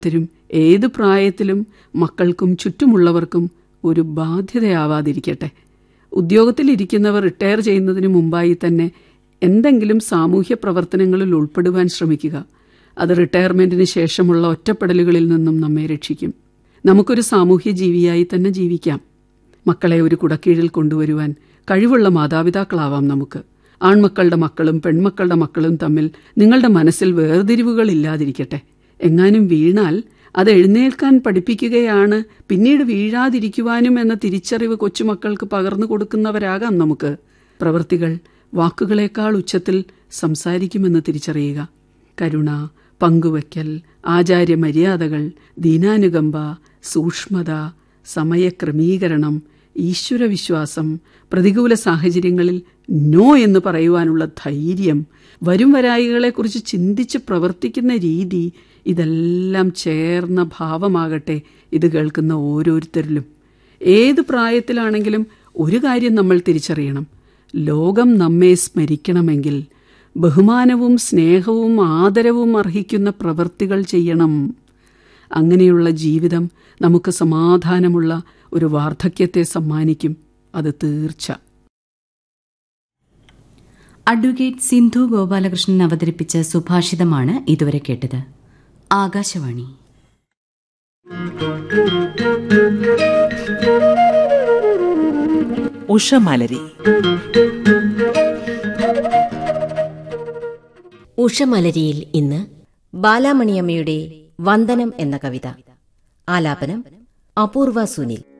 ത്തിലും ഏത് പ്രായത്തിലും മക്കൾക്കും ചുറ്റുമുള്ളവർക്കും ഒരു ബാധ്യതയാവാതിരിക്കട്ടെ ഉദ്യോഗത്തിലിരിക്കുന്നവർ റിട്ടയർ ചെയ്യുന്നതിന് മുമ്പായി തന്നെ എന്തെങ്കിലും സാമൂഹ്യ പ്രവർത്തനങ്ങളിൽ ഉൾപ്പെടുവാൻ ശ്രമിക്കുക അത് റിട്ടയർമെന്റിന് ശേഷമുള്ള ഒറ്റപ്പെടലുകളിൽ നിന്നും നമ്മെ രക്ഷിക്കും നമുക്കൊരു സാമൂഹ്യ ജീവിയായി തന്നെ ജീവിക്കാം മക്കളെ ഒരു കുടക്കീഴിൽ കൊണ്ടുവരുവാൻ കഴിവുള്ള മാതാപിതാക്കളാവാം നമുക്ക് ആൺമക്കളുടെ മക്കളും പെൺമക്കളുടെ മക്കളും തമ്മിൽ നിങ്ങളുടെ മനസ്സിൽ വേർതിരിവുകളില്ലാതിരിക്കട്ടെ എങ്ങാനും വീണാൽ അത് എഴുന്നേൽക്കാൻ പഠിപ്പിക്കുകയാണ് പിന്നീട് വീഴാതിരിക്കുവാനും എന്ന തിരിച്ചറിവ് കൊച്ചുമക്കൾക്ക് പകർന്നു കൊടുക്കുന്നവരാകാം നമുക്ക് പ്രവൃത്തികൾ വാക്കുകളേക്കാൾ ഉച്ചത്തിൽ സംസാരിക്കുമെന്ന് തിരിച്ചറിയുക കരുണ പങ്കുവയ്ക്കൽ ആചാര്യമര്യാദകൾ ദീനാനുകമ്പ സൂക്ഷ്മത സമയക്രമീകരണം ഈശ്വരവിശ്വാസം പ്രതികൂല സാഹചര്യങ്ങളിൽ നോ എന്ന് പറയുവാനുള്ള ധൈര്യം വരും വരായികളെക്കുറിച്ച് ചിന്തിച്ച് പ്രവർത്തിക്കുന്ന രീതി ഇതെല്ലാം ചേർന്ന ഭാവമാകട്ടെ ഇത് കേൾക്കുന്ന ഓരോരുത്തരിലും ഏത് പ്രായത്തിലാണെങ്കിലും ഒരു കാര്യം നമ്മൾ തിരിച്ചറിയണം ലോകം നമ്മെ സ്മരിക്കണമെങ്കിൽ ബഹുമാനവും സ്നേഹവും ആദരവും അർഹിക്കുന്ന പ്രവൃത്തികൾ ചെയ്യണം അങ്ങനെയുള്ള ജീവിതം നമുക്ക് സമാധാനമുള്ള ഒരു വാർദ്ധക്യത്തെ സമ്മാനിക്കും അത് തീർച്ച അഡ്വക്കേറ്റ് സിന്ധു ഗോപാലകൃഷ്ണൻ അവതരിപ്പിച്ച സുഭാഷിതമാണ് ഇതുവരെ കേട്ടത് ആകാശവാണി ഉഷമലരി ഉഷമലരിയിൽ ഇന്ന് ബാലാമണിയമ്മയുടെ വന്ദനം എന്ന കവിത ആലാപനം അപൂർവ സുനിൽ